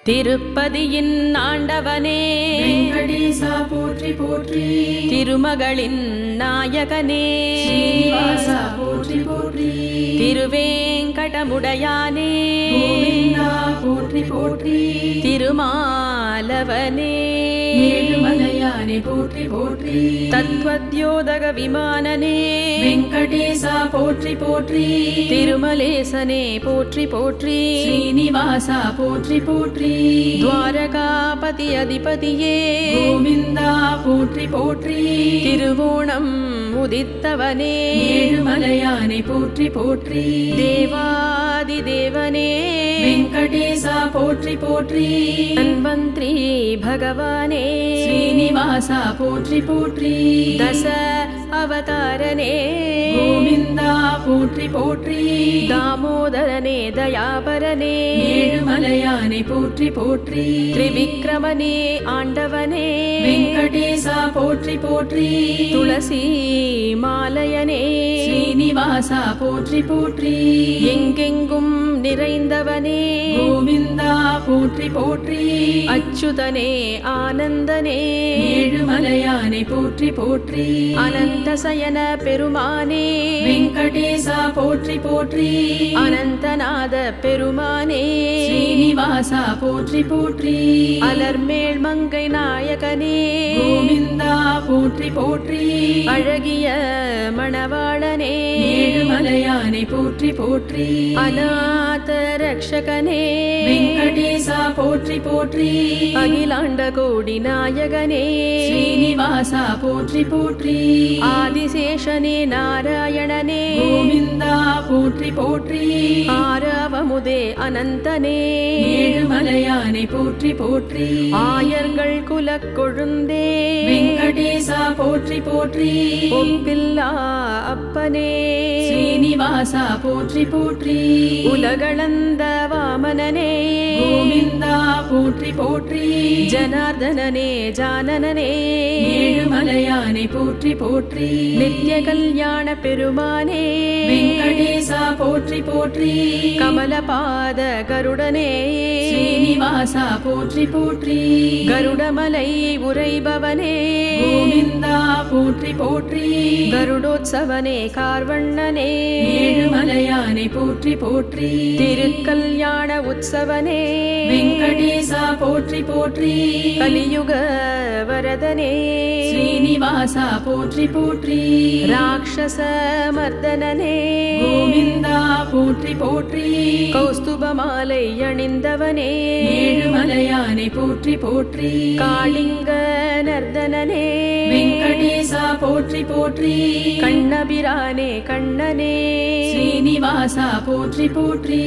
திருப்பதியின் ஆண்டவனே வெங்கடேசா போற்றி போற்றி திருமகளின் நாயகனே ஸ்ரீனிவாசா போற்றி போற்றி திருவேங்கடமுடையானே கோவிந்தா போற்றி போற்றி திருமாலவனே ஏழுமலையானே போற்றி போற்றி தத்வத்யோதக விமானனே வெங்கடேசா போற்றி போற்றி திருமலேசனே போற்றி போற்றி ஸ்ரீனிவாசா போற்றி போற்றி துவாரகாபதி அதிபதியே கோவிந்தா போற்றி போற்றி திருவோணம் உதித்தவனே ஏழுமலையானே போற்றி போற்றி தேவாதி தேவனே வெங்கடேசா போற்றி போற்றி தன்வந்திரி பகவானே ஸ்ரீனிவாசா போற்றி போற்றி தச அவதாரனே கோவிந்தா போற்றி போற்றி தாமோதரனே தயாபரனே ஏழுமலையானே போற்றி போற்றி திரிவிக்ரமனே ஆண்டவனே வெங்கடேசா போற்றி போற்றி துளசி மாலையனே ஸ்ரீனிவாசா போற்றி போற்றி எங்கெங்கும் நிறைந்தவனே கோவிந்தா போற்றி போற்றி அச்சுதனே ஆனந்தனே ஏழுமலையானே போற்றி போற்றி அனந்த சயன பெருமானே வெங்கடேசா போற்றி போற்றி அனந்தநாத பெருமானே ஸ்ரீனிவாசா போற்றி போற்றி அலர்மேல் மங்கை நாயகனே கோவிந்தா போற்றி போற்றி அழகிய மணவாளனே ஏழுமலையானை போற்றி போற்றி அநாத ரக்ஷகனே வெங்கடேசா போற்றி போற்றி அகிலாண்ட கோடி நாயகனே ஸ்ரீனிவாசா போற்றி போற்றி ஆதிசேஷனே நாராயணனே கோவிந்தா போற்றி போற்றி ஆரவமுதே அனந்தனே ஏழுமலையானை போற்றி போற்றி ஆயர்கள் குலக் கொழுந்தே வெங்கடேசா போற்றி போற்றி ஒப்பில்லா அப்பனே ஸ்ரீனிவாசா போற்றி போற்றி உலகளந்த வாமனனே கோவிந்தா போற்றி போற்றி ஜனார்தனனே ஜானனனே ஏழுமலையானை போற்றி போற்றி நித்ய கல்யாண பெருமானே வெங்கடேசா போற்றி போற்றி கமலபாத கருடனே ஸ்ரீனிவாசா போற்றி போற்றி கருடமலை உரைபவனே கோவிந்தா போற்றி போற்றி கருடோத்சவனே கார்வண்ணனே ஏழுமலையானை போற்றி போற்றி திருக்கல்யாண உற்சவனே வெங்கடேசா போற்றி போற்றி கலியுக வரதனே ஸ்ரீனிவாசா போற்றி போற்றி ராட்சச மர்தனனே கோவிந்தா போற்றி போற்றி கௌஸ்துப மாலை அணிந்தவனே ஏழுமலையானை போற்றி போற்றி காளிங்க நர்தனனே வெங்கடேசா போற்றி போற்றி கண்ணபிரானே கண்ணனே ஸ்ரீனிவாசா போற்றி போற்றி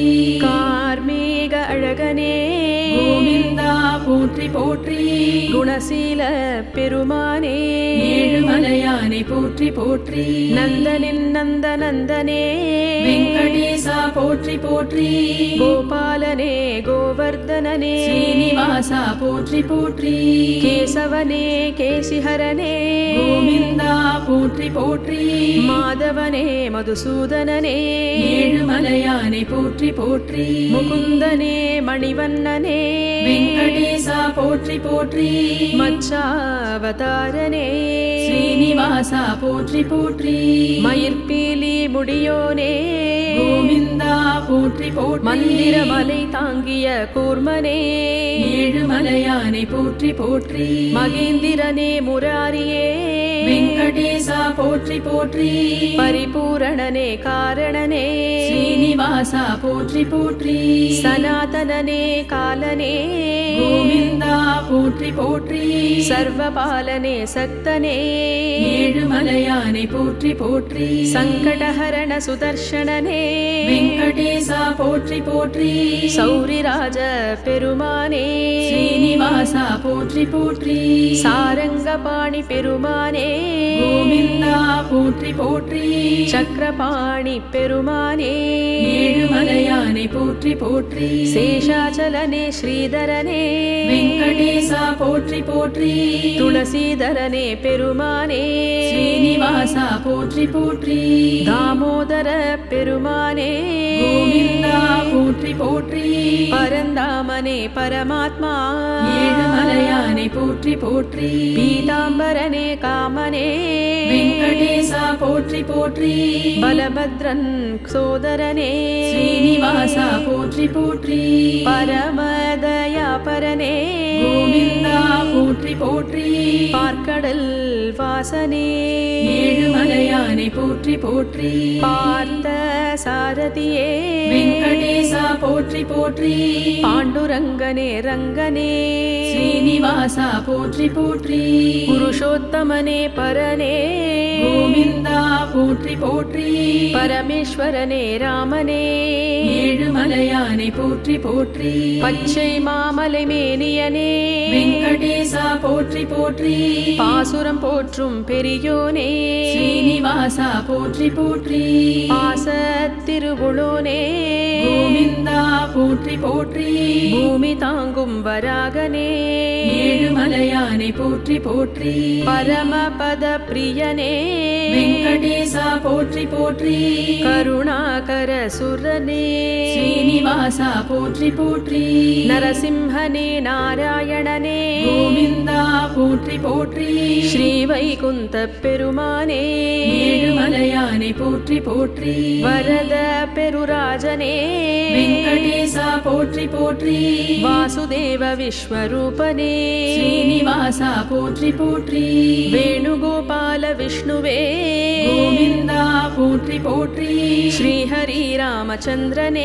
கார்மேக அழகனே கோவிந்தா போற்றி போற்றி குணசீல பெருமானே ஏழுமலையானை போற்றி போற்றி நந்தனின் நந்த நந்தனே வெங்கடேசா போற்றி போற்றி கோபாலனே கோவர்தனனே ஸ்ரீனிவாசா போற்றி போற்றி கேசவனே கேசிஹரனே கோவிந்தா போற்றி போற்றி மாதவனே மதுசூதனனே ஏழுமலையானை போற்றி போற்றி முகுந்தனே மணிவண்ணனே வெங்கடேசா போற்றி போற்றி மச்சாவதாரனே ஸ்ரீனிவாசா போற்றி போற்றி மயிர்பீலி முடியோனே கோவிந்தா போற்றி போற்றி மந்திரமலை தாங்கிய கூர்மனே ஏழுமலையானை போற்றி போற்றி மகேந்திரனே முராரியே வெங்கடேசா போற்றி போற்றி பரிபூரணனே காரணனே ஸ்ரீனிவாசா போற்றி போற்றி சனாதனனே காலனே கோவிந்தா போற்றி போற்றி சர்வபாலனே சக்தனே ஏழுமலையானை போற்றி போற்றி சங்கடஹரண சுதர்ஷனனே வெங்கடேசா போற்றி போற்றி சௌரிராஜ பெருமானே ஸ்ரீனிவாசா போற்றி போற்றி சாரங்கபாணி பெருமானே கோவிந்தா போற்றி போற்றி சக்கரபாணி பெருமானே ஏழுமலையானை போற்றி போற்றி சேஷாச்சலனே ஸ்ரீதரனே வெங்கடேசா போற்றி போற்றி துளசீதரனே பெருமானே ஸ்ரீனிவாசா போற்றி போற்றி தாமோதர பெருமானே கோவிந்தா போற்றி போற்றி பரந்தாமனே பரமாத்மா ஏழுமலையானை போற்றி போற்றி பீதாம்பரனே காமனே வெங்கடேசா போற்றி போற்றி பலபத்ரன் சோதரனே ஸ்ரீனிவாசா போற்றி போற்றி பரமதயாபரனே கோவிந்தா போற்றி போற்றி பார்க்கடல் வாசனே ஏழுமலையானை போற்றி போற்றி பார்த்த சாரதியே வெங்கடேசா போற்றி போற்றி பாண்டுரங்கனே ரங்கனே ஸ்ரீனிவாசா போற்றி போற்றி புருஷோத்தமனே பரனே கோவிந்தா போற்றி போற்றி பரமேஸ்வரனே ராமனே ஏழுமலையானை போற்றி போற்றி பச்சை மாமலை மேனியனே வெங்கடேசா போற்றி போற்றி பாசுரம் போற்றும் பெரியோனே ஸ்ரீனிவாசா போற்றி போற்றி பாச திருவுளோனே கோவிந்தா போற்றி போற்றி பூமி தாங்கும் வராகனே ஏழுமலையானை போற்றி போற்றி பரமபத பிரியனே வெங்கடேசா போற்றி போற்றி கருணாகர சுரனே ஸ்ரீனிவாசா போற்றி போற்றி நரசிம்ஹனே நாராயணனே கோவிந்தா போற்றி போற்றி ஸ்ரீ வைகுந்த பெருமானே ஏழுமலையானை போற்றி போற்றி வரத பெருராஜனே வெங்கடேசா போற்றி போற்றி வாசுதேவ விஸ்வரூபனே ஸ்ரீனிவாசா போற்றி போற்றி வேணுகோபால விஷ்ணுவே கோவிந்தா போற்றி போற்றி ஸ்ரீஹரி ராமச்சந்திரனே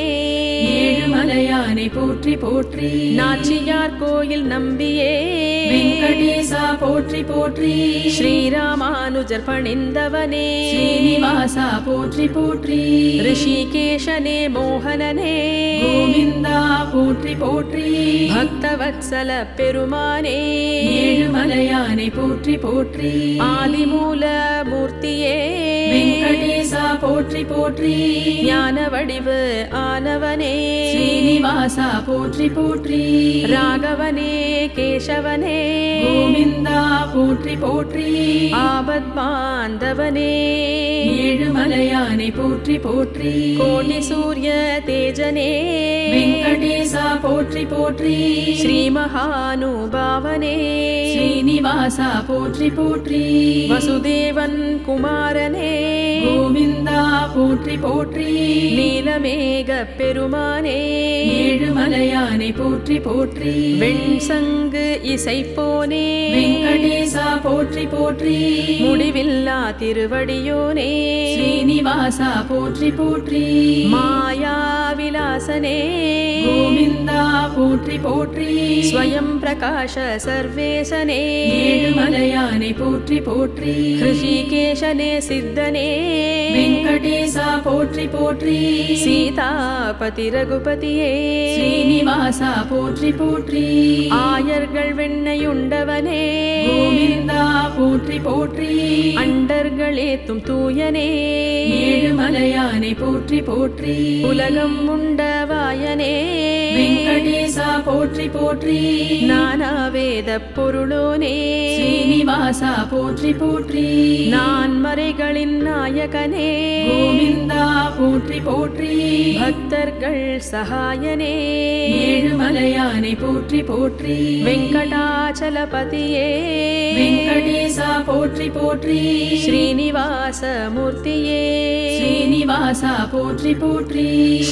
ஏழுமலையானை போற்றி போற்றி நாச்சியார் கோயில் நம்பியே வெங்கடேசா போற்றி போற்றி ஸ்ரீராமானுஜர் பணிந்தவனே ஸ்ரீனிவாசா போற்றி போற்றி ரிஷிகேஷனே மோகனனே கோவிந்தா போற்றி போற்றி பக்தவத்சல பெருமானே ஏழுமலையானை போற்றி போற்றி ஆதிமூல மூர்த்தியே வெங்கடேசா போற்றி போற்றி ஞான வடிவு ஆனவனே ஸ்ரீனிவாசா போற்றி போற்றி ராகவனே கேசவனே கோவிந்தா போற்றி போற்றி ஆபத் பாந்தவனே ஏழுமலையானை போற்றி போற்றி கோடி சூரிய தேஜனே வெங்கடேசா போற்றி போற்றி ஸ்ரீ மகானுபாவனே ஸ்ரீனிவாசா போற்றி போற்றி வசுதேவன் குமாரனே கோவிந்தா போற்றி போற்றி நீலமேக பெருமானே ஏழுமலையானை போற்றி போற்றி வெண்சங்கு இசைப்போனே வெங்கடேசா போற்றி போற்றி முடிவில்லா திருவடியோனே ஸ்ரீனிவாசா போற்றி போற்றி மாயா விலாசனே கோவிந்தா போற்றி போற்றி ஸ்வயம் பிரகாஷ சர்வேசனே ஏழுமலையானை போற்றி போற்றி ஹிருஷிகேஷனே சித்தனே வெங்கடேசா போற்றி போற்றி சீதாபதி ரகுபதியே ஸ்ரீனிவாசா போற்றி போற்றி ஆயர்கள் வெண்ணையுண்டவனே கோவிந்தா போற்றி போற்றி அண்டர்களேத்தும் தூயனே ஏழுமலையானை போற்றி போற்றி உலகம் உண்டவாயனே வெங்கடேசா போற்றி போற்றி நானாவேத பொருளோனே ஸ்ரீனிவாசா போற்றி போற்றி நான் மறைகளின் நாயகனே கோவிந்தா போற்றி போற்றி பக்தர்கள் சகாயனே ஏழுமலையானை போற்றி போற்றி வெங்கடாச்சலபதியே வெங்கடேசா போற்றி போற்றி ஸ்ரீனிவாச மூர்த்தியே ஸ்ரீனிவாசா போற்றி போற்றி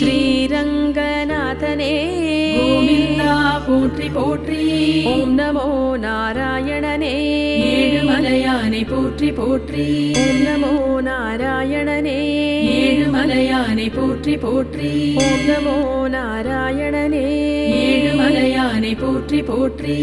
ஸ்ரீரங்கநாதனே கோவிந்தா போற்றி போற்றி ஓம் நமோ நாராயணனே ஏழுமலையானை போற்றி போற்றி ஓம் நமோ நாராயணனே ஏழுமலையானை போற்றி போற்றி ஓம் நமோ நாராயணனே ஏழுமலையானை போற்றி போற்றி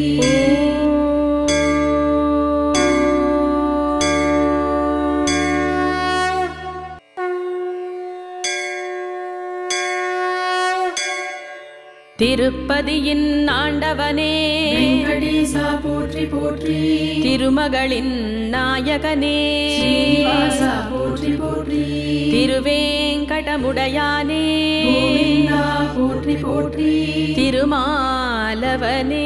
திருப்பதியின் ஆண்டவனே வெங்கடேசா போற்றி போற்றி திருமகளின் நாயகனே ஸ்ரீனிவாசா போற்றி போற்றி திருவேங்கடமுடையானே கோவிந்தா போற்றி போற்றி திருமாலவனே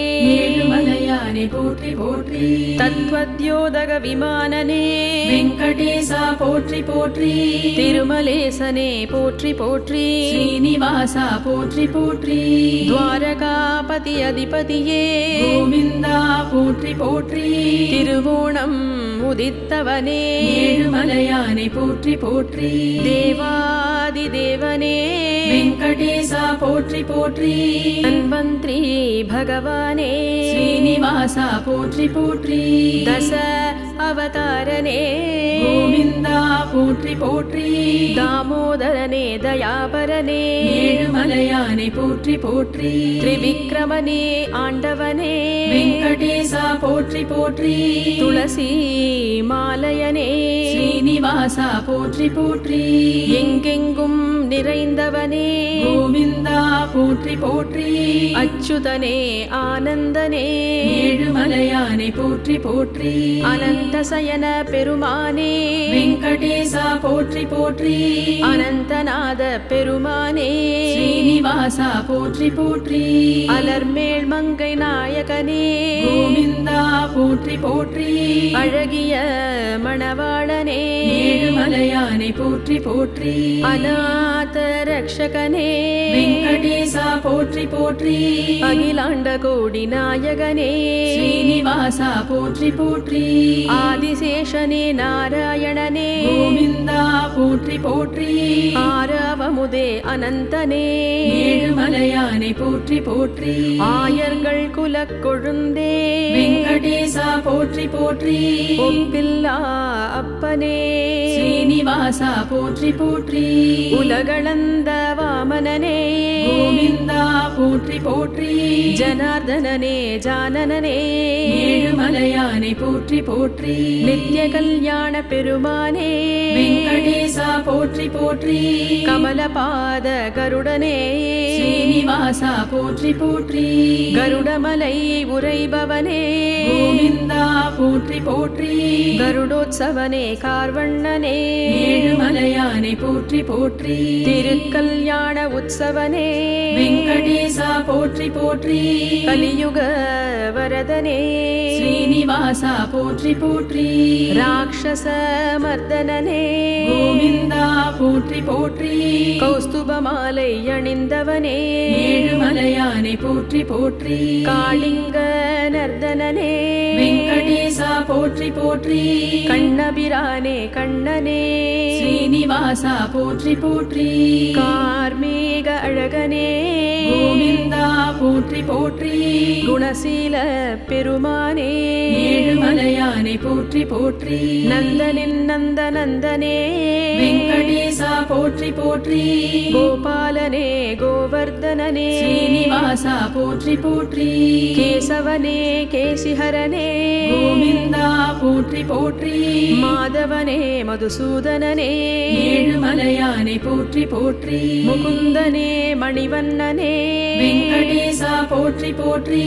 ஏழுமலையானே போற்றி போற்றி தத்வத்யோதக விமானனே வெங்கடேசா போற்றி போற்றி திருமலேசனே போற்றி போற்றி ஸ்ரீனிவாசா போற்றி போற்றி துவாரகாபதி அதிபதியே கோவிந்தா போற்றி போற்றி திருவோணம் உதித்தவனே ஏழுமலையானே போற்றி போற்றி தேவாதி தேவனே வெங்கடேசா போற்றி போற்றி தன்வந்திரி பகவானே ஸ்ரீனிவாசா போற்றி போற்றி தச அவதாரனே கோவிந்தா போற்றி போற்றி தாமோதரனே தயாபரனே ஏழுமலையானே போற்றி போற்றி திரிவிக்ரமனே ஆண்டவனே வெங்கடேசா போற்றி போற்றி துளசி மாலையனே ஸ்ரீனிவாசா போற்றி போற்றி எங்கெங்கும் நிறைந்தவனே கோவிந்தா போற்றி போற்றி அச்சுதனே ஆனந்தனே ஏழுமலையானே போற்றி போற்றி அனந்த சயன பெருமானே வெங்கடேசா போற்றி போற்றி அனந்தநாத பெருமானே ஸ்ரீனிவாசா போற்றி போற்றி அலர்மேல் மங்கை நாயகனே கோவிந்தா போற்றி போற்றி அழகிய மணவாளனே ஏழுமலையானை போற்றி போற்றி அநாத ரக்ஷகனே வெங்கடேசா போற்றி போற்றி அகிலாண்ட கோடி நாயகனே ஸ்ரீனிவாசா போற்றி போற்றி ஆதிசேஷனே நாராயணனே கோவிந்தா போற்றி போற்றி ஆரவமுதே அனந்தனே ஏழுமலையானை போற்றி போற்றி ஆயர்கள் குலக் கொழுந்தே வெங்கடேசா போற்றி போற்றி ஒப்பில்லா அப்பனே ஸ்ரீனிவாசா போற்றி போற்றி உலகளந்த வாமனனே கோவிந்தா போற்றி போற்றி ஜனார்தனனே ஜானனனே ஏழுமலையானை போற்றி போற்றி நித்ய கல்யாண பெருமானே வெங்கடேசா போற்றி போற்றி கமலபாத கருடனே ஸ்ரீனிவாசா போற்றி போற்றி கருடமலை உரைபவனே கோவிந்தா போற்றி போற்றி கருடோத்சவனே கார்வண்ணனே ஏழுமலையானை போற்றி போற்றி திருக்கல்யாண உற்சவனே வெங்கடேசா போற்றி போற்றி கலியுக வரதனே ஸ்ரீனிவாசா போற்றி போற்றி ராட்சச மர்தனனே கோவிந்தா போற்றி போற்றி கௌஸ்துப மாலை அணிந்தவனே ஏழுமலையானை போற்றி போற்றி காளிங்க நர்தனனே வெங்கடேசா போற்றி போற்றி கண்ணபிரானே கண்ணனே ஸ்ரீனிவாசா போற்றி போற்றி கார்மேக அழகனே கோவிந்தா போற்றி போற்றி குணசீல பெருமானே ஏழுமலையானை போற்றி போற்றி நந்தனின் நந்த நந்தனே வெங்கடேசா போற்றி போற்றி கோபாலனே கோவர்தனனே ஸ்ரீனிவாசா போற்றி போற்றி கேசவனே கேசிஹரனே கோவிந்தா போற்றி போற்றி மாதவனே மதுசூதனனே ஏழுமலையானை போற்றி போற்றி முகுந்தனே மணிவண்ணனே வெங்கடேசா போற்றி போற்றி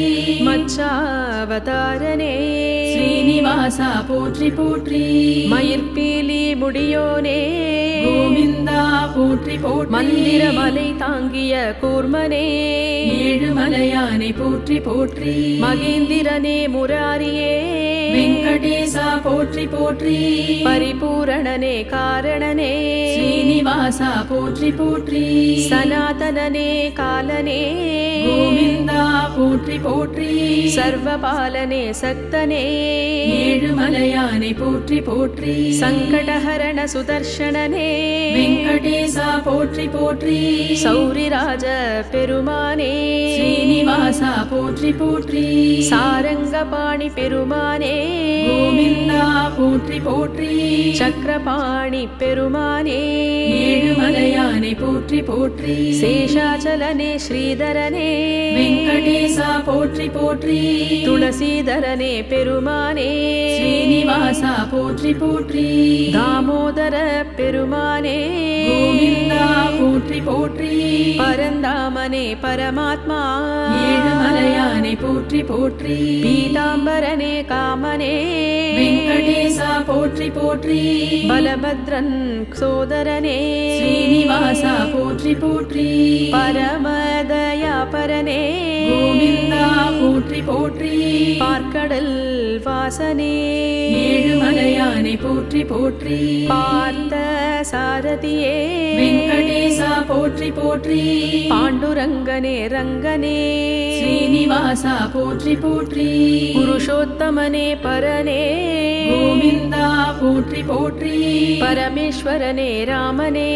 மச்சாவதாரனே ஸ்ரீனிவாசா போற்றி போற்றி மயிர்பீலி முடியோனே கோவிந்தா போற்றி போற்றி மந்திரமலை தாங்கிய கூர்மனே ஏழுமலையானை போற்றி போற்றி மகேந்திரனே முராரியே வெங்கடேசா போற்றி போற்றி பரிபூரணனே காரணனே ஸ்ரீனிவாசா போற்றி போற்றி சனாதனனே காலனே கோவிந்தா போற்றி போற்றி சர்வபாலனே சக்தனே ஏழுமலையானை போற்றி போற்றி சங்கடஹரண சுதர்ஷனனே வெங்கடேசா போற்றி போற்றி சௌரிராஜ பெருமானே ஸ்ரீனிவாசா போற்றி போற்றி சாரங்கபாணி பெருமானே கோவிந்தா போற்றி போற்றி சக்கரபாணி பெருமானே ஏழுமலையானை போற்றி போற்றி சேஷாச்சலனே ஸ்ரீதரனே வெங்கடேசா போற்றி போற்றி துளசீதரனே பெருமானே ஸ்ரீனிவாசா போற்றி போற்றி தாமோதர பெருமானே கோவிந்தா போற்றி போற்றி போற்றி பரந்தாமனே பரமாத்மா ஏழுமலையானை போற்றி போற்றி பீதாம்பரனே காமனே வெங்கடேசா போற்றி போற்றி பலபத்ரன் சோதரனே ஸ்ரீனிவாசா போற்றி போற்றி பரமதயாபரனே கோவிந்தா போற்றி போற்றி பார்க்கடல் வாசனே ஏழுமலையானை போற்றி போற்றி பார்த்த சாரதியே வெங்கடேசா போற்றி போற்றி பாண்டுரங்கனே ரங்கனே ஸ்ரீனிவாசா போற்றி போற்றி புருஷோத்தமனே பரனே கோவிந்தா போற்றி போற்றி பரமேஸ்வரனே ராமனே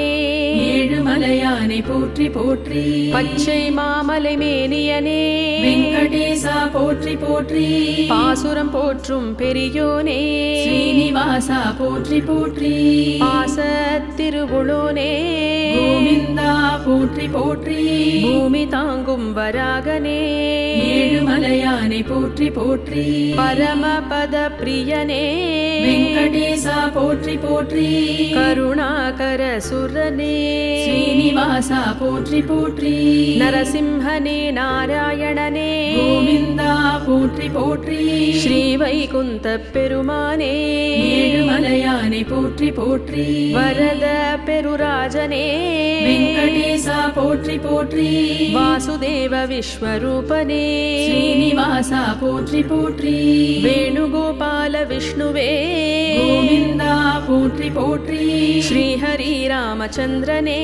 ஏழுமலையானை போற்றி போற்றி பச்சை மாமலை மேனியனே வெங்கடேசா போற்றி போற்றி பாசுரம் போற்றும் பெரியோனே ஸ்ரீனிவாசா போற்றி போற்றி பாச திருவுளோனே கோவிந்தா போற்றி போற்றி பூமி தாங்கும் வராகனே ஏழுமலையானை போற்றி போற்றி பரமபத பிரியனே வெங்கடேசா போற்றி போற்றி கருணாகர சுரனே ஸ்ரீனிவாசா போற்றி போற்றி நரசிம்ஹனே நாராயணனே கோவிந்தா போற்றி போற்றி ஸ்ரீ வைகுந்த பெருமானே ஏழுமலையானை போற்றி போற்றி வரத பெருராஜனே வெங்கடேசா போற்றி போற்றி வாசுதேவ விஸ்வரூபனே ஸ்ரீனிவாசா போற்றி போற்றி வேணுகோபால விஷ்ணுவே கோவிந்தா போற்றி போற்றி ஸ்ரீஹரி ராமச்சந்திரனே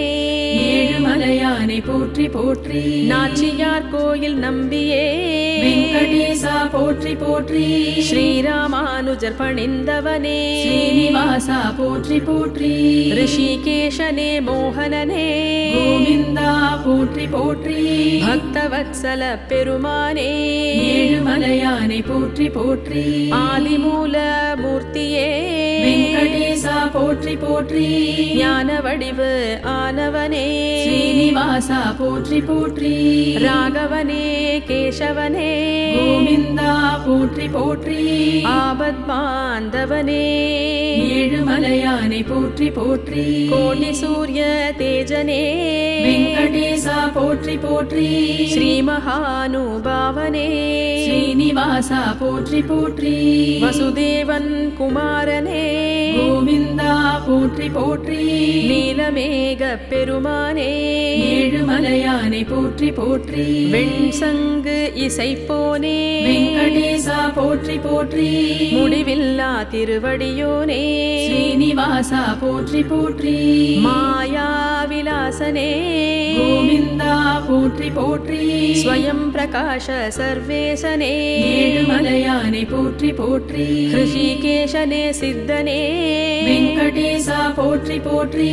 ஏழுமலையானை போற்றி போற்றி நாச்சியார் கோயில் நம்பியே வெங்கடேசா போற்றி போற்றி ஸ்ரீராமானுஜர் பணிந்தவனே ஸ்ரீனிவாசா போற்றி போற்றி ரிஷிகேஷனே மோகனனே கோவிந்தா போற்றி போற்றி பக்தவத்சல பெருமானே ஏழுமலையானை போற்றி போற்றி ஆதிமூல மூர்த்தியே வெங்கடேசா போற்றி போற்றி ஞான வடிவு ஆனவனே ஸ்ரீனிவாசா போற்றி போற்றி ராகவனே கேசவனே கோவிந்தா போற்றி போற்றி ஆபத் பாந்தவனே ஏழுமலையானை போற்றி போற்றி கோடி சூரிய தேஜனே வெங்கடேசா போற்றி போற்றி ஸ்ரீ மகானுபாவனே ஸ்ரீனிவாசா போற்றி போற்றி வசுதேவன் குமாரனே கோவிந்தா போற்றி போற்றி நீலமேக பெருமானே ஏழுமலையானை போற்றி போற்றி வெண்சங்கு இசைப்போனே வெங்கடேசா போற்றி போற்றி முடிவில்லா திருவடியோனே ஸ்ரீனிவாசா போற்றி போற்றி மாயா விலாசனே கோவிந்தா போற்றி போற்றி ஸ்வயம் பிரகாஷ சர்வேசனே ஏழுமலையானை போற்றி போற்றி ஹிருஷிகேஷனே சித்தனே வெங்கடேசா போற்றி போற்றி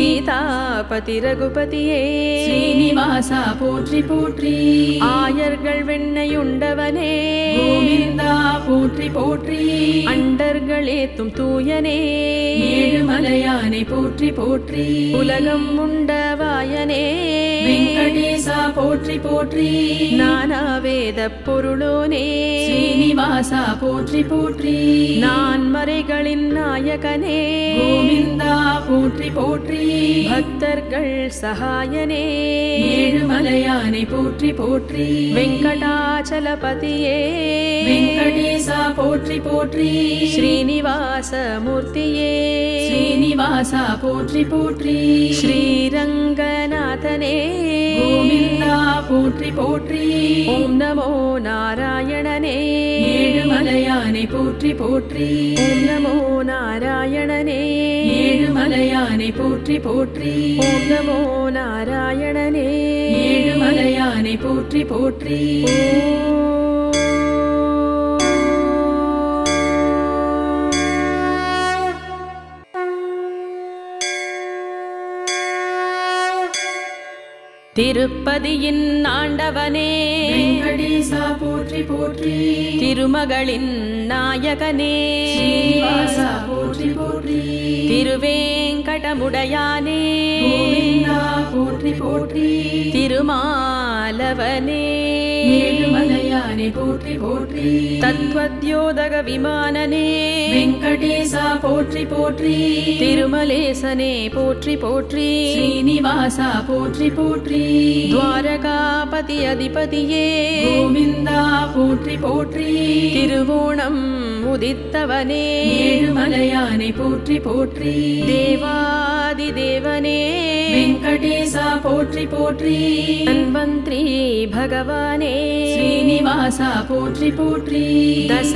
சீதாபதி ரகுபதியே ஸ்ரீனிவாசா போற்றி போற்றி ஆயர்கள் வெண்ணையுண்டவனே கோவிந்தா போற்றி போற்றி அண்டர்களேத்தும் தூயனே ஏழுமலையானை போற்றி போற்றி உலகம் உண்டவாயனே வெங்கடேசா போற்றி போற்றி நானாவேத பொருளோனே ஸ்ரீனிவாசா போற்றி போற்றி நான் மறைகளின் நாயகனே கோவிந்தா போற்றி போற்றி பக்தர்கள் சகாயனே ஏழுமலையானை போற்றி போற்றி வெங்கடாச்சலபதியே வெங்கடேசா போற்றி போற்றி ஸ்ரீனிவாச மூர்த்தியே ஸ்ரீனிவாசா போற்றி போற்றி ஸ்ரீரங்கநாதனே கோவிந்தா போற்றி போற்றி ஓம் நமோ நாராயணனே ஏழுமலையானை போற்றி போற்றி ஓம் நமோ நாராயணனே ஏழுமலையானை போற்றி போற்றி ஓம் நமோ நாராயணனே ஏழுமலையானை போற்றி போற்றி திருப்பதியின் ஆண்டவனே வெங்கடேசா போற்றி போற்றி திருமகளின் நாயகனே ஸ்ரீனிவாசா போற்றி போற்றி திருவேங்கடமுடையானே கோவிந்தா போற்றி போற்றி திருமாலவனே ஏழுமலையானை போற்றி போற்றி தத்வத்யோதக விமானனே வெங்கடேசா போற்றி போற்றி திருமலேசனே போற்றி போற்றி ஸ்ரீனிவாசா ஸ்ரீனிவாசா போற்றி போற்றி துவாரகாபதி அதிபதியே கோவிந்தா போற்றி போற்றி திருவோணம் உதித்தவனே ஏழுமலையானை போற்றி போற்றி தேவாதி தேவனே வெங்கடேசா போற்றி போற்றி தன்வந்திரி பகவானே ஸ்ரீனிவாசா போற்றி போற்றி தச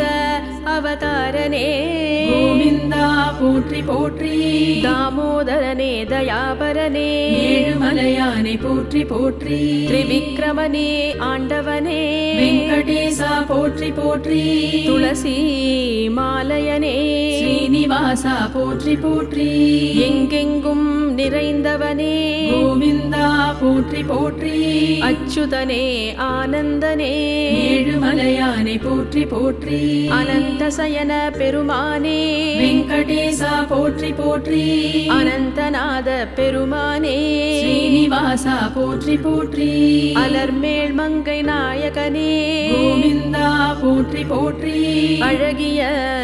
அவதாரனே கோவிந்தா போற்றி போற்றி தாமோதரனே தயாபரனே ஏழுமலையானை போற்றி போற்றி திரிவிக்ரமனே ஆண்டவனே வெங்கடேசா போற்றி போற்றி துளசி மாலயனே ஸ்ரீனிவாசா போற்றி போற்றி எங்கெங்கும் நிறைந்தவனே கோவிந்தா போற்றி போற்றி அச்சுதனே ஆனந்தனே ஏழுமலையானை போற்றி போற்றி அனந்தசயன பெருமானே வெங்கடேசா போற்றி போற்றி அனந்தநாத பெருமானே ஸ்ரீனிவாசா போற்றி போற்றி அலர்மேல் மங்கை நாயகனே கோவிந்தா போற்றி போற்றி அழகிய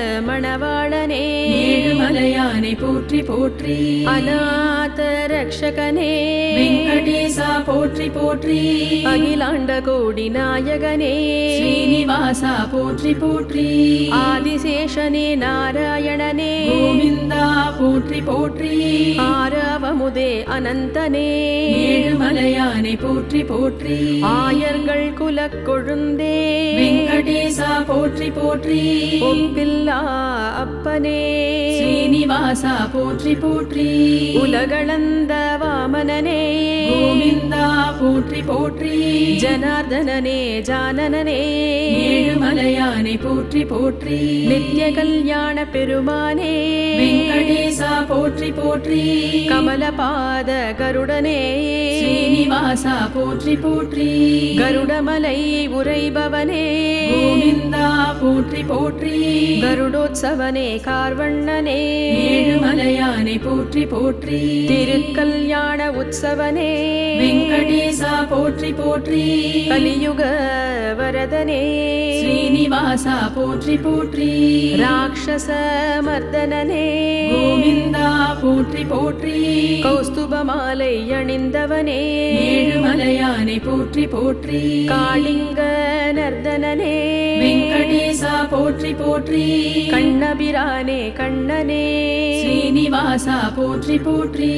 மணவாளனே ஏழுமலையானை போற்றி போற்றி அநாத ரக்ஷகனே வெங்கடேசா போற்றி போற்றி அகிலாண்ட கோடி நாயகனே ஸ்ரீனிவாசா போற்றி போற்றி ஆதிசேஷனே நாராயணனே கோவிந்தா போற்றி போற்றி ஆரவமுதே அனந்தனே ஏழுமலையானை போற்றி போற்றி ஆயர்கள் குலக் கொழுந்தே வெங்கடேசா போற்றி போற்றி ஒப்பில்லா அப்பனே ஸ்ரீனிவாசா போற்றி போற்றி உலகளந்த வாமனனே கோவிந்தா போற்றி போற்றி ஜனார்தனனே ஜானனனே ஏழுமலையானை போற்றி போற்றி நித்ய கல்யாண பெருமானே வெங்கடேசா போற்றி போற்றி கமலபாத கருடனே ஸ்ரீனிவாசா போற்றி போற்றி கருடமலை உரைபவனே கோவிந்தா போற்றி போற்றி கருடோத்சவனே கார்வண்ணனே ஏழுமலையானை போற்றி போற்றி திருக்கல்யாண உற்சவனே வெங்கடேசா போற்றி போற்றி கலியுக வரதனே ஸ்ரீனிவாசா போற்றி போற்றி ராட்சச மர்தனனே கோவிந்தா போற்றி போற்றி கௌஸ்துப மாலை அணிந்தவனே ஏழுமலையானை போற்றி போற்றி காளிங்க நர்தனனே வெங்கடேசா போற்றி போற்றி கண்ணபிரானே கண்ணனே ஸ்ரீனிவாசா போற்றி போற்றி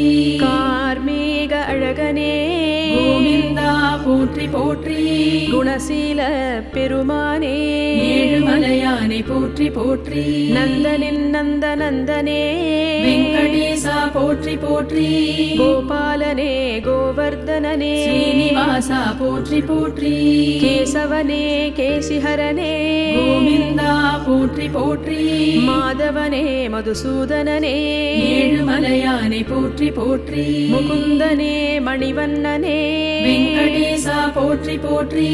கார்மேக அழகனே கோவிந்தா போற்றி போற்றி குணசீல பெருமானே ஏழுமலையானை போற்றி போற்றி நந்தனின் நந்த நந்தனே வெங்கடேசா போற்றி போற்றி கோபாலனே கோவர்தனனே ஸ்ரீனிவாசா போற்றி போற்றி கேசவனே கேசிஹரனே கோவிந்தா போற்றி போற்றி மாதவனே மதுசூதனனே ஏழுமலையானை போற்றி போற்றி முகுந்தனே மணிவண்ணனே வெங்கடேசா போற்றி போற்றி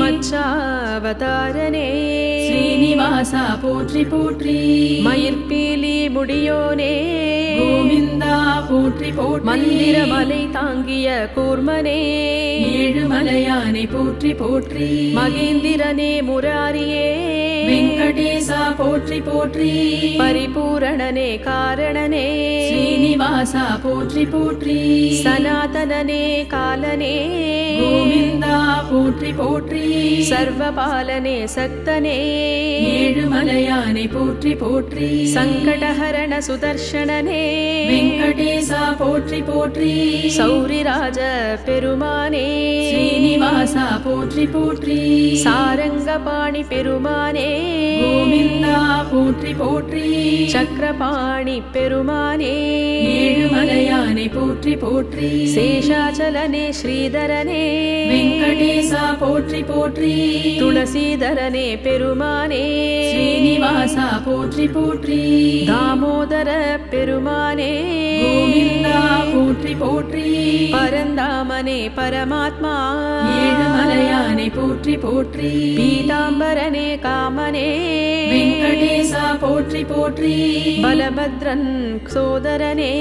மச்சாவதாரனே ஸ்ரீனிவாசா போற்றி போற்றி மயிர்பீலி முடியோனே கோவிந்தா போற்றி போற்றி மந்திரமலை தாங்கிய கூர்மனே ஏழுமலையானை போற்றி போற்றி மகேந்திரனே முராரியே வெங்கடேசா போற்றி போற்றி பரிபூரணனே காரணனே ஸ்ரீனிவாசா போற்றி போற்றி சனாதனனே காலனே கோவிந்தா போற்றி போற்றி சர்வபாலனே சக்தனே ஏழுமலையானை போற்றி போற்றி சங்கடஹரண சுதர்ஷனனே வெங்கடேசா போற்றி போற்றி சௌரிராஜ பெருமானே ஸ்ரீனிவாசா போற்றி போற்றி சாரங்கபாணி பெருமானே கோவிந்தா போற்றி போற்றி சக்கரபாணி பெருமானே ஏழுமலையானை போற்றி போற்றி சேஷாச்சலனே ஸ்ரீதரனே வெங்கடேசா போற்றி போற்றி துளசீதரனே பெருமானே ஸ்ரீனிவாசா போற்றி போற்றி தாமோதர பெருமானே கோவிந்தா போற்றி போற்றி பரந்தாமனே பரமாத்மா ஏழுமலையானை போற்றி போற்றி பீதாம்பரனே காமனே வெங்கடேசா போற்றி போற்றி பலபத்ரன் சோதரனே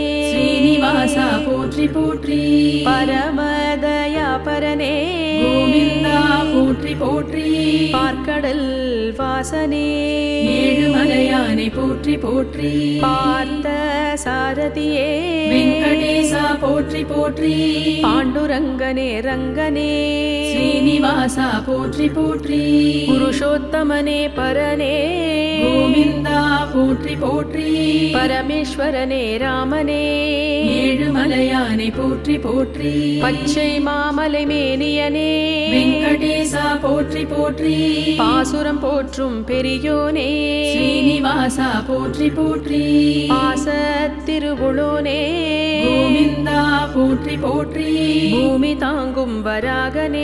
ஸ்ரீனிவாசா போற்றி போற்றி பரமதயாபரனே கோவிந்தா போற்றி போற்றி பார்க்கடல் வாசனே ஏழுமலையானை போற்றி போற்றி பார்த்த சாரதியே வெங்கடேசா போற்றி போற்றி பாண்டுரங்கனே ரங்கனே ஸ்ரீனிவாசா போற்றி போற்றி புருஷோத்தமனே பரனே கோவிந்தா போற்றி போற்றி பரமேஸ்வரனே ராமனே ஏழுமலையானை போற்றி போற்றி பச்சை மாமலை மேனியனே வெங்கடேசா போற்றி போற்றி பாசுரம் போற்றும் பெரியோனே ஸ்ரீனிவாசா போற்றி போற்றி பாச திருவுளோனே கோவிந்தா போற்றி போற்றி பூமி தாங்கும் வராகனே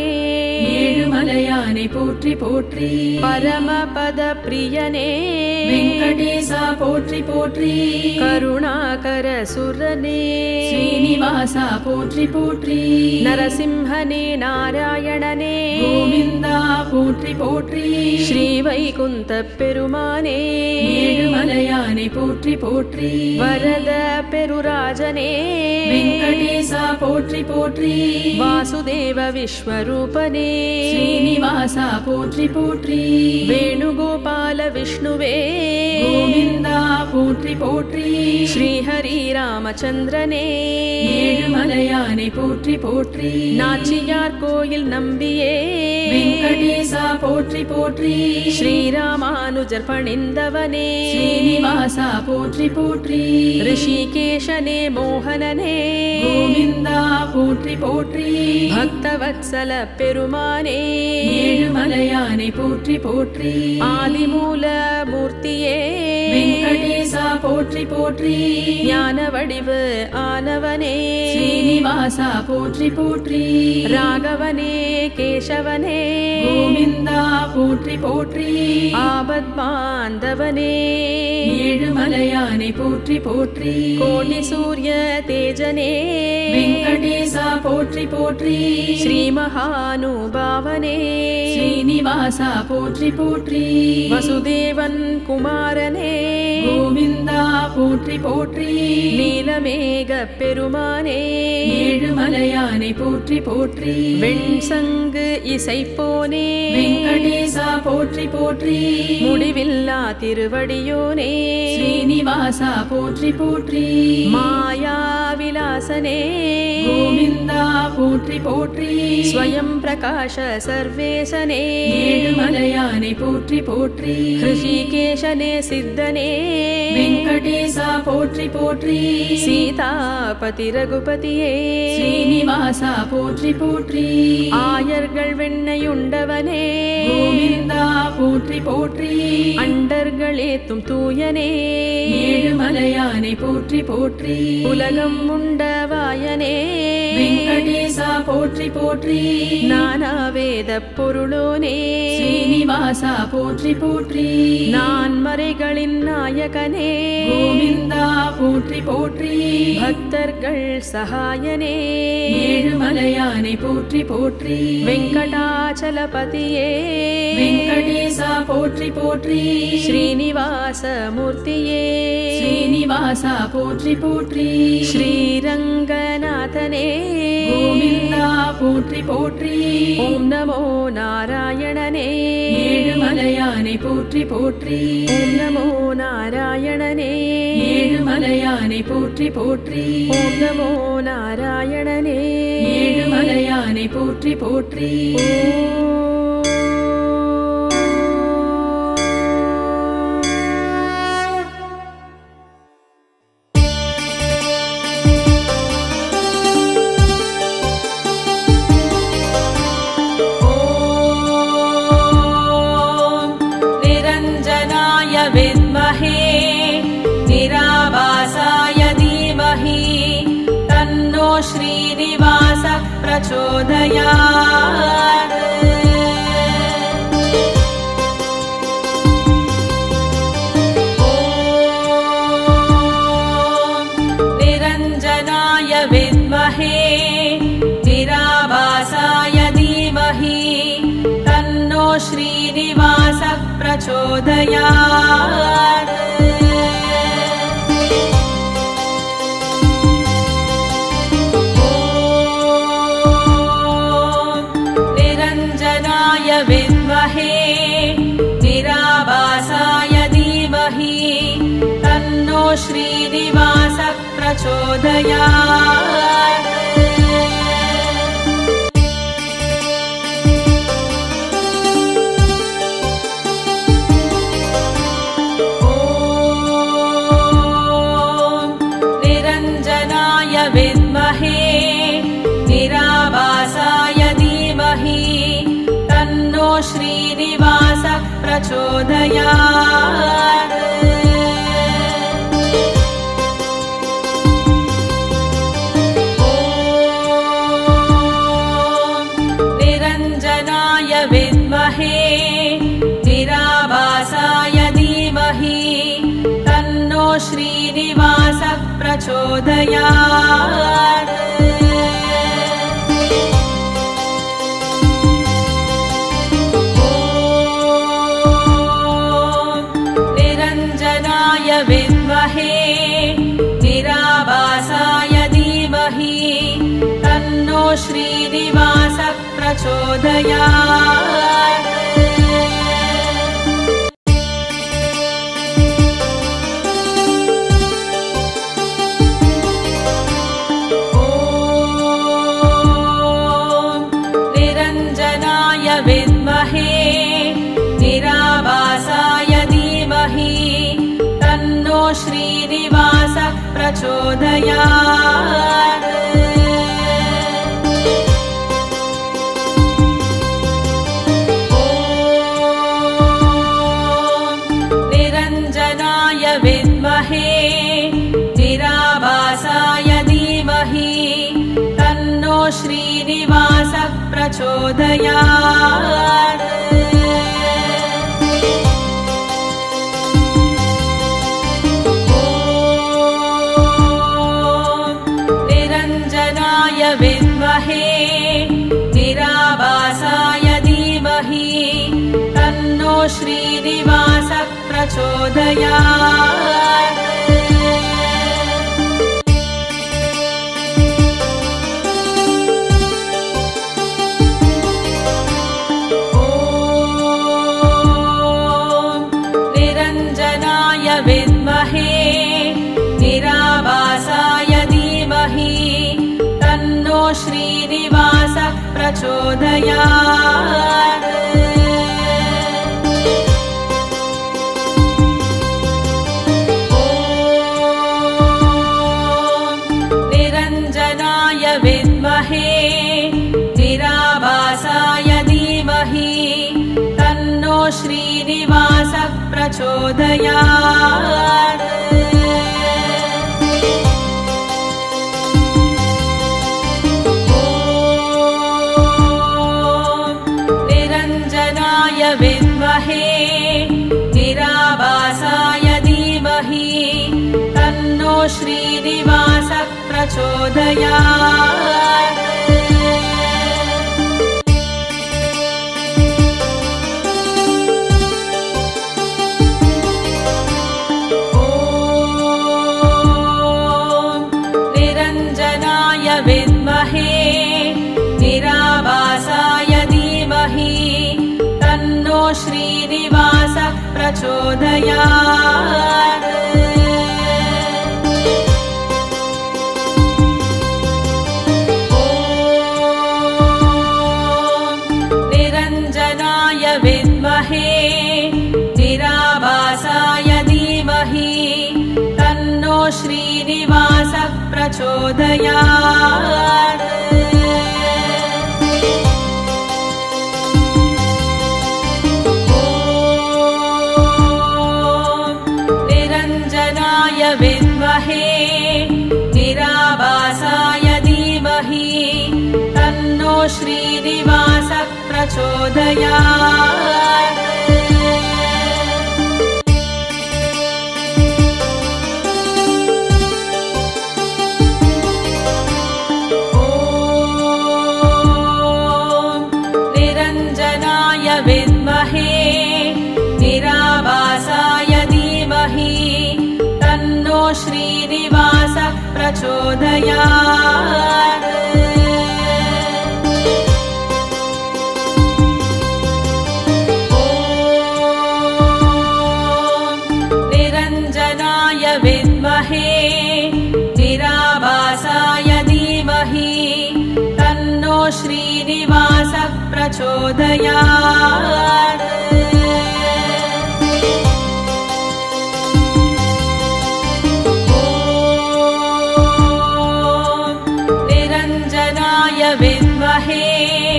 ஏழுமலையானை போற்றி போற்றி பரமபத பிரியனே வெங்கடேசா போற்றி போற்றி கருணாகர சுரனே ஸ்ரீனிவாசா போற்றி போற்றி நரசிம்ஹனே நாராயணனே கோவிந்தா போற்றி போற்றி ஸ்ரீ வைகுந்த பெருமானே ஏழுமலையானை போற்றி போற்றி வரத பெருராஜனே வெங்கடேசா போற்றி போற்றி வாசுதேவ விஸ்வரூபனே ஸ்ரீனிவாசா போற்றி போற்றி வேணுகோபால விஷ்ணுவே கோவிந்தா போற்றி போற்றி ஸ்ரீஹரி ராமச்சந்திரனே ஏழுமலையானை போற்றி போற்றி நாச்சியார் கோயில் நம்பியே வெங்கடேசா போற்றி போற்றி ஸ்ரீராமானுஜர் பணிந்தவனே ஸ்ரீனிவாசா போற்றி போற்றி ரிஷிகேஷனே மோகனனே கோவிந்தா போற்றி போற்றி பக்தவத்சல பெருமானே ஏழுமலையானை போற்றி போற்றி ஆதிமூல மூர்த்தியே வெங்கடேசா போற்றி போற்றி ஞான வடிவு ஆனவனே ஸ்ரீனிவாசா போற்றி போற்றி ராகவனே கேசவனே கோவிந்தா போற்றி போற்றி ஆபத் பாந்தவனே ஏழுமலையானை போற்றி போற்றி கோடி சூரிய தேஜனே வெங்கடேசா போற்றி போற்றி ஸ்ரீ மகானுபாவனே ஸ்ரீனிவாசா போற்றி போற்றி வசுதேவன் குமாரனே கோவிந்தா போற்றி போற்றி நீலமேக பெருமானே ஏழுமலையானை போற்றி போற்றி வெண்சங்கு இசைப்போனே வெங்கடேசா போற்றி போற்றி முடிவில்லா திருவடியோனே ஸ்ரீனிவாசா போற்றி போற்றி மாயா விலாசனே கோவிந்தா போற்றி போற்றி ஸ்வயம் பிரகாஷ சர்வேசனே ஏழுமலையானை போற்றி போற்றி ஹிருஷிகேஷனே சித்தனே வெங்கடேசா போற்றி போற்றி சீதாபதி ரகுபதியே ஸ்ரீனிவாசா போற்றி போற்றி ஆயர்கள் வெண்ணையுண்டவனே கோவிந்தா போற்றி போற்றி அண்டர்களேத்தும் தூயனே ஏழுமலையானை போற்றி போற்றி உலகம் உண்டவாயனே வெங்கடேசா போற்றி போற்றி நானா வேத பொருளோனே ஸ்ரீனிவாசா போற்றி போற்றி நான் மறைகளின் நாயகனே கோவிந்தா போற்றி போற்றி பக்தர்கள் சகாயனே ஏழுமலையானை போற்றி போற்றி வெங்கடாச்சலபதியே வெங்கடேசா போற்றி போற்றி ஸ்ரீனிவாச மூர்த்தியே ஸ்ரீனிவாசா போற்றி போற்றி ஸ்ரீரங்கநாதனே கோவிந்தா போற்றி போற்றி ஓம் நமோ நாராயணனே ஏழுமலையானை போற்றி போற்றி ஓம் நமோ நாராயணனே ஏழுமலையானை போற்றி போற்றி ஓம் நமோ நாராயணனே ஏழுமலையானை போற்றி போற்றி ॐ निरञ्जनाय विद्महे निरावासाय धीमहि तन्नो श्रीनिवासः प्रचोदयात् ॐ निरञ्जनाय विद्महे निरावासाय धीमहि तन्नो श्रीनिवासः प्रचोदयात् ॐ निरञ्जना विद्महे निराभासाय धीमहि तन्नो श्रीनिवासः प्रचोदयात् ॐ निरञ्जनाय विद्महे निराभासाय धीमहि तन्नो श्रीनिवासः प्रचोदयात् ॐ निरञ्जनाय विद्महे निराभासाय धीमहि तन्नो श्रीनिवासः प्रचोदयात् ॐ निरञ्जनाय विद्महे निराभासाय धीमहि तन्नो श्रीनिवासः प्रचोदयात् ॐ निरञ्जनाय विद्महे निराभासाय धीमहि तन्नो श्रीनिवासः प्रचोदयात् ॐ निरञ्जनाय विद्महे निराभासाय धीमहि तन्नो श्रीनिवासः प्रचोदयात् ॐ निरञ्जनाय विद्महे निराभासाय धीमहि तन्नो श्रीनिवासः प्रचोदयात् ॐ निरञ्जनाय विद्महे निराभासाय धीमहि तन्नो श्रीनिवासः प्रचोदयात् ॐ निरञ्जनाय विद्महे निराभासाय धीमहि तन्नो श्रीनिवासः प्रचोदयात् ॐ निरञ्जनाय विद्महे निराभासाय धीमहि तन्नो श्रीनिवासः प्रचोदयात् ॐ निरञ्जनाय विद्महे निराभासाय धीमहि तन्नो श्रीनिवासः प्रचोदयात् ॐ निरञ्जनाय विद्महे निराभासाय धीमहि तन्नो श्रीनिवासः प्रचोदयात् ॐ निरञ्जनाय विद्महे निराभासाय धीमहि तन्नो श्रीनिवासः प्रचोदयात् ॐ निरञ्जनाय विद्महे निराभासाय धीमहि तन्नो श्रीनिवासः प्रचोदयात् श्रीनिवासः प्रचोदयात् ॐ निरञ्जनाय विद्महे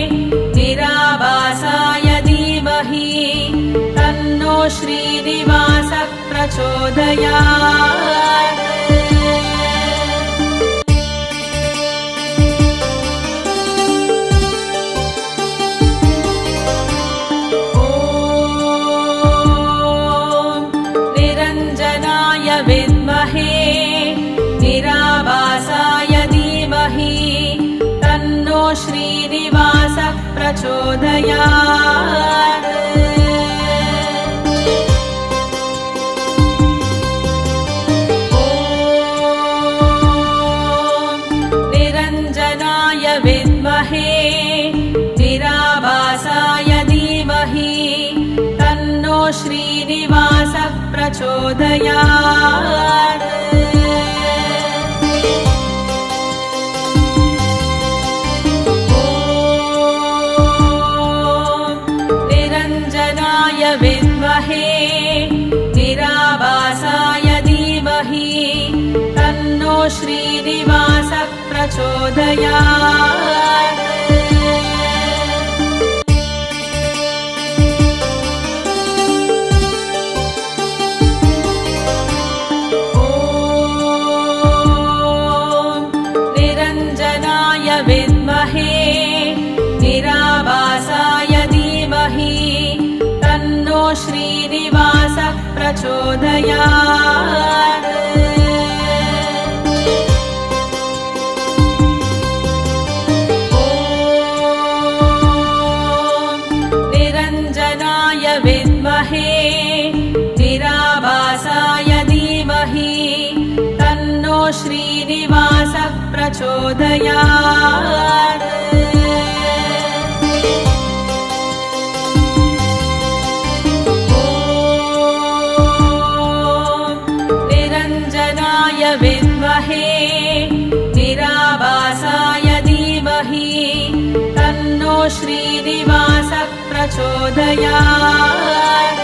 निराभासाय धीमहि तन्नो श्रीनिवासः प्रचोदयात् ॐ निरञ्जनाय विद्महे निराभासाय धीमहि तन्नो श्रीनिवासः प्रचोदयात् ॐ निरञ्जनाय विद्महे निराभासाय धीमहि तन्नो श्रीनिवासः प्रचोदयात् ॐ निरञ्जनाय विद्महे निराभासाय धीमहि तन्नो श्रीनिवासः प्रचोदयात् ॐ निरञ्जनाय विद्महे निराभासाय धीमहि तन्नो श्रीनिवासः प्रचोदयात् ॐ निरञ्जनाय विद्महे निराभासाय धीमहि तन्नो श्रीनिवासः प्रचोदयात् ॐ निरञ्जनाय विद्महे निराभासाय धीमहि तन्नो श्रीनिवासः प्रचोदयात्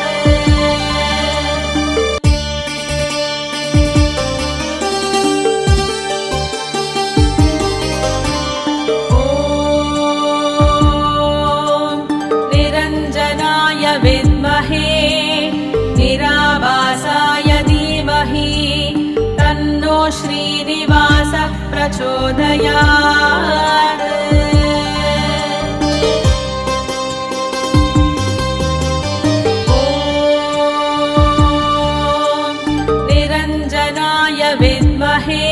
ॐ निरञ्जनाय विद्महे निराभासाय धीमहि तन्नो श्रीनिवासः प्रचोदयात् ॐ निरञ्जनाय विद्महे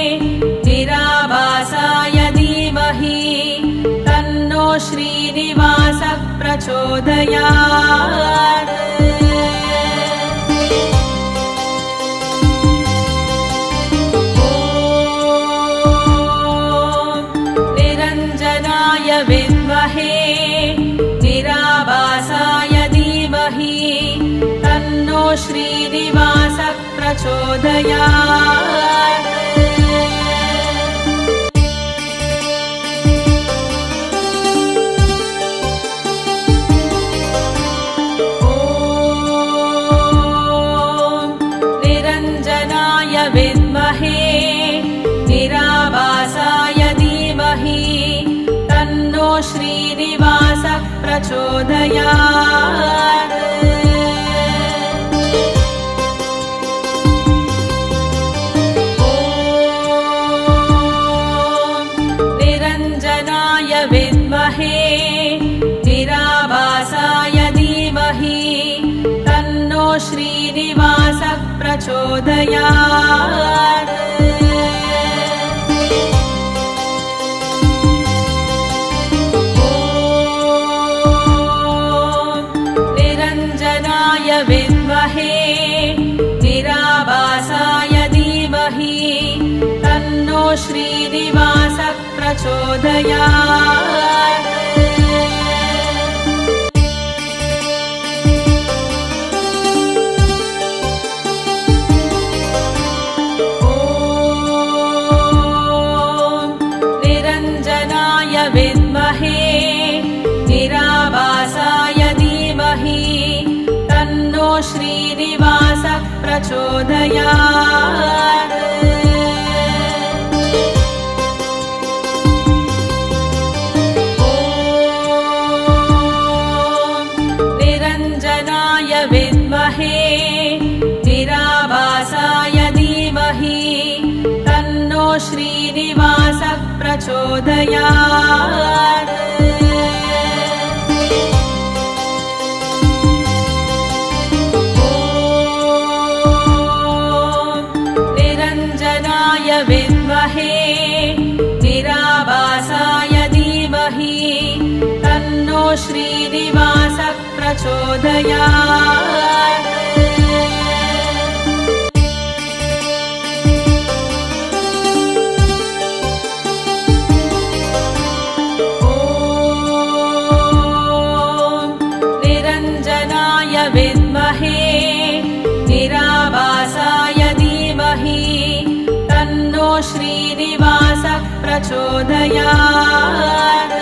निराभासाय धीमहि तन्नो श्रीनिवासः प्रचोदयात् ॐ निरञ्जनाय विद्महे निराभासाय धीमहि तन्नो श्रीनिवासः प्रचोदयात् ॐ निरञ्जनाय विद्महे निराभासाय धीमहि तन्नो श्रीनिवासः प्रचोदयात् ॐ निरञ्जनाय विद्महे निराभासाय धीमहि तन्नो श्रीनिवासः प्रचोदयात् ॐ निरञ्जनाय विद्महे निराभासाय धीमहि तन्नो श्रीनिवासः प्रचोदयात् ॐ निरञ्जनाय विद्महे प्रचोदयात् ॐ निरञ्जनाय विद्महे निराभासाय धीमहि तन्नो श्रीनिवासः प्रचोदयात् ॐ निरञ्जनाय विद्महे निराभासाय धीमहि तन्नो श्रीनिवासः प्रचोदयात् ॐ निरञ्जनाय विद्महे निराभासाय धीमहि तन्नो श्रीनिवासः प्रचोदयात्